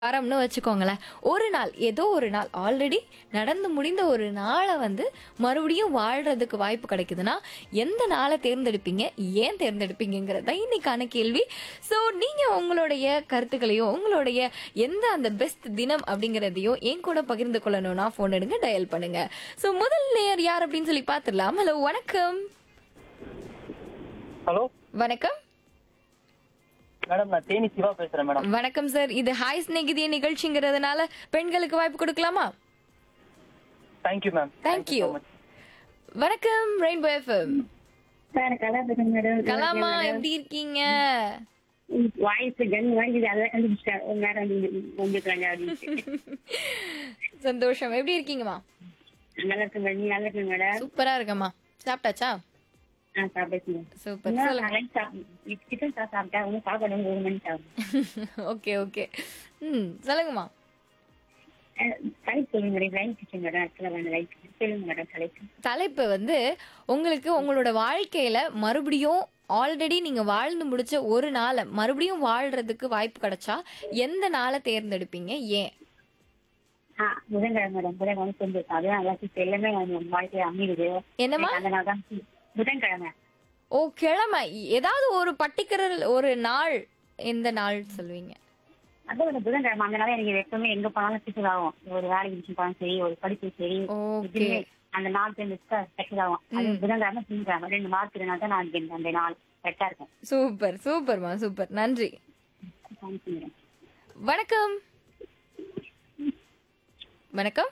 வாரம்னு வச்சுக்கோங்களேன் ஒரு நாள் ஏதோ ஒரு நாள் ஆல்ரெடி நடந்து முடிந்த ஒரு நாளை வந்து மறுபடியும் வாழ்றதுக்கு வாய்ப்பு கிடைக்குதுன்னா எந்த நாளை தேர்ந்தெடுப்பீங்க ஏன் தேர்ந்தெடுப்பீங்கிறது தான் இன்னைக்கான கேள்வி ஸோ நீங்க உங்களுடைய கருத்துக்களையும் உங்களுடைய எந்த அந்த பெஸ்ட் தினம் அப்படிங்கிறதையும் என் கூட பகிர்ந்து கொள்ளணும்னா ஃபோன் எடுங்க டயல் பண்ணுங்க ஸோ முதல் நேயர் யார் அப்படின்னு சொல்லி பார்த்துடலாம் ஹலோ வணக்கம் ஹலோ வணக்கம் மேடம் நான் தேனி சிவா பேசுறேன் மேடம் வணக்கம் சார் இது ஹாய் ஸ்நேகிதிய நிகழ்ச்சிங்கிறதுனால பெண்களுக்கு வாய்ப்பு கொடுக்கலாமா தேங்க்யூ மேம் Thank you. வணக்கம் ரெயின்போ எஃப்எம் சார் கலா பேசுறேன் மேடம் கலாமா எப்படி இருக்கீங்க வாய்ஸ் கன் வாங்கிது அதான் கண்டுபிடிச்சார் ஒரு நேரம் வந்து வந்துருக்காங்க அப்படின்னு சந்தோஷம் எப்படி இருக்கீங்கம்மா நல்லா இருக்கு மேடம் நீங்க நல்லா இருக்கு மேடம் சூப்பரா இருக்கம்மா சாப்பிட்டாச்சா ஆ சாப்பிடுங்க சூப்பர் சொல்லுங்க லஞ்ச் சாப்பிட்டு சிக்கன் சாப்பிட்டா சாப்பிட்டா ஒன்றும் சாப்பிட ஒரு மணி சாப்பிடும் ஓகே ஓகே ம் சொல்லுங்கம்மா தலைப்பு சொல்லுங்க மேடம் லைன் கிச்சன் மேடம் ஆக்சுவலாக வேணும் லைன் சொல்லுங்க மேடம் தலைப்பு தலைப்பு வந்து உங்களுக்கு உங்களோட வாழ்க்கையில மறுபடியும் ஆல்ரெடி நீங்க வாழ்ந்து முடிச்ச ஒரு நாளை மறுபடியும் வாழ்றதுக்கு வாய்ப்பு கிடைச்சா எந்த நாளை தேர்ந்தெடுப்பீங்க ஏன் ஆ புதன்கிழமை மேடம் புதன்கிழமை கொஞ்சம் அதுதான் நல்லா இருக்கு. எல்லாமே நம்ம வாழ்க்கையில அமையுது என்னம்மா அதனால தான் புதன்கிழமை ஓ கிழமை ஏதாவது ஒரு பர்டிகுலர் ஒரு நாள் எந்த நாள் சொல்லுவீங்க அதான் ஒரு புதன்கிழமை அந்த நாள் எனக்கு எப்பவுமே எங்க போனாலும் சிக்கல் ஆகும் ஒரு வேலைக்கு விஷயம் போனாலும் சரி ஒரு படிப்பு சரி ஓகே இதுவுமே அந்த நாள் சேர்ந்து ஸ்பெஷல் ஆகும் அது புதன்கிழமை திங்கக்கிழமை ரெண்டு மாதத்துக்கு நாள் தான் நான் எனக்கு அந்த நாள் கரெக்டா இருக்கும் சூப்பர் சூப்பர்மா சூப்பர் நன்றி தேங்க்யூ மேடம் வணக்கம் வணக்கம்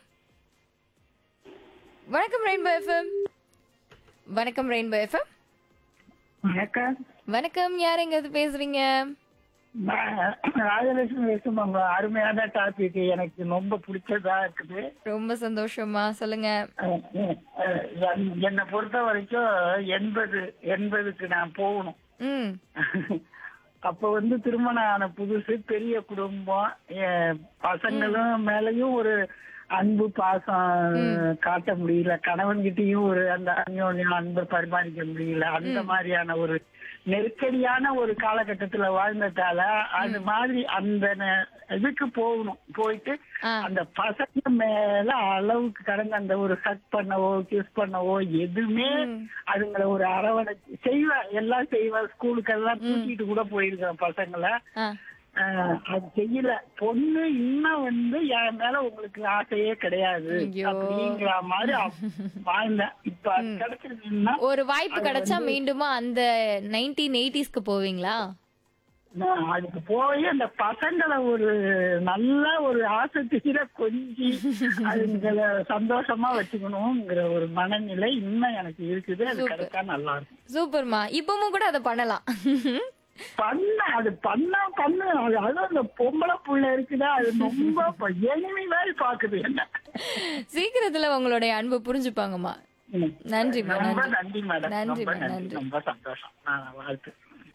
வணக்கம் ரெயின்போ எஃப்எம் வணக்கம் ரெயின்போ எஃப்எம் வணக்கம் வணக்கம் யார் எங்க இருந்து பேசுறீங்க நான் ராஜலட்சுமி பேசுமாங்க அருமையான டாபிக் எனக்கு ரொம்ப பிடிச்சதா இருக்குது ரொம்ப சந்தோஷமா சொல்லுங்க அஹ் அஹ் என்- என்னை பொறுத்த வரைக்கும் எண்பது எண்பதுக்கு நான் போகணும் ம் அப்ப வந்து திருமணம் ஆன புதுசு பெரிய குடும்பம் என் பசங்களும் மேலயும் ஒரு அன்பு பாசம் காட்ட முடியல கணவன்கிட்டயும் ஒரு அந்த அந்யோன்யம் அன்பை பரிமாறிக்க முடியல அந்த மாதிரியான ஒரு நெருக்கடியான ஒரு காலகட்டத்துல வாழ்ந்ததால அது மாதிரி அந்த நெ- இதுக்கு போகணும் போயிட்டு ஆ. அந்த பசங்க மேல அளவுக்கு கடந்த அந்த ஒரு சக் பண்ணவோ கிஸ் பண்ணவோ எதுவுமே அதுங்களை ஒரு அரவணைச்சு செய்வேன் எல்லாம் செய்வேன் ஸ்கூலுக்கு எல்லாம் தூக்கிட்டு கூட போயிருக்கேன் பசங்களை ஆ ஆஹ் அது செய்யல பொண்ணு இன்னும் வந்து என் மேல உங்களுக்கு ஆசையே கிடையாது ஐயோ. அப்படிங்கிற மாதிரி அவ- வாழ்ந்தேன் இப்ப அது கிடைச்சிருந்தீங்கன்னா ஒரு வாய்ப்பு கிடைச்சா மீண்டுமா அந்த நைன்டீன் எயிட்டிஸ்க்கு போவீங்களா நான் அதுக்கு போய் அந்த பசங்களை ஒரு நல்ல ஒரு ஆசை தீர கொஞ்சி அதுங்களை சந்தோஷமா வச்சுக்கணுங்கிற ஒரு மனநிலை இன்னும் எனக்கு இருக்குது அது கிடைச்சா நல்லா இருக்கும் சூப்பர்மா இப்பவும் கூட அதை பண்ணலாம் பண்ண அது பண்ணா பண்ணு அது அதுவும் அந்த பொம்பளை புள்ள இருக்குதா அது ரொம்ப எனிமி மாதிரி பாக்குது என்ன சீக்கிரத்துல உங்களுடைய அன்பு புரிஞ்சுப்பாங்கம்மா ம். நன்றிம்மா ரொம்ப நன்றி நன்றி மேடம் நன்றிம்மா, ரொம்ப நன்றி நன்றி. ரொம்ப சந்தோஷம் நான் வாழ்த்து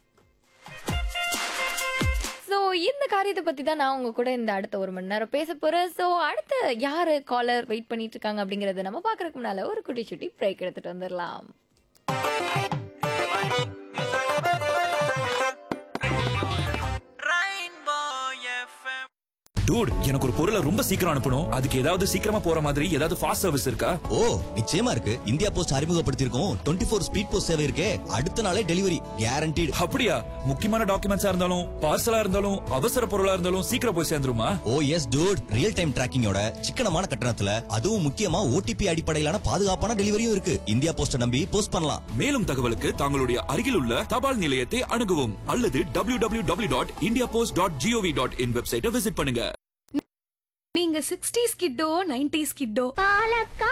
ஸோ இந்த காரியத்தை பத்தி தான் நான் உங்க கூட இந்த அடுத்த ஒரு மணி நேரம் பேச போறேன் ஸோ அடுத்த யாரு காலர் வெயிட் பண்ணிட்டு இருக்காங்க அப்படிங்கறத நம்ம பாக்குறதுக்கு முன்னால ஒரு குட்டி சுட்டி பிரேக் எடுத்துட்டு வந்துடலாம் டூட் எனக்கு ஒரு பொருளை ரொம்ப சீக்கிரம் அனுப்பணும் அதுக்கு ஏதாவது சீக்கிரமா போற மாதிரி ஏதாவது ஃபாஸ்ட் சர்வீஸ் இருக்கா ஓ நிச்சயமா இருக்கு இந்தியா போஸ்ட் அறிமுகப்படுத்தியிருக்கோம் டுவெண்ட்டி ஃபோர் ஸ்பீட் போஸ்ட் சேவை இருக்கே அடுத்த நாளே டெலிவரி கேரண்டீடு அப்படியா முக்கியமான டாக்குமெண்ட்ஸா இருந்தாலும் பார்சலா இருந்தாலும் அவசர பொருளா இருந்தாலும் சீக்கிரம் போய் சேர்ந்துருமா oh yes dude real time டிராக்கிங்கோட சிக்கனமான கட்டணத்துல அதுவும் முக்கியமா ஓடிபி அடிப்படையிலான பாதுகாப்பான டெலிவரியும் இருக்கு இந்தியா போஸ்ட நம்பி போஸ்ட் பண்ணலாம் மேலும் தகவலுக்கு தங்களுடைய அருகில் உள்ள தபால் நிலையத்தை அணுகவும் அல்லது W W W dot India post dot GOV dot in வெப்சைட்டை விசிட் பண்ணுங்க நீங்க சிக்ஸ்டீஸ் கிட்டோ நைன்டிஸ் கிட்டோ பாலக்கா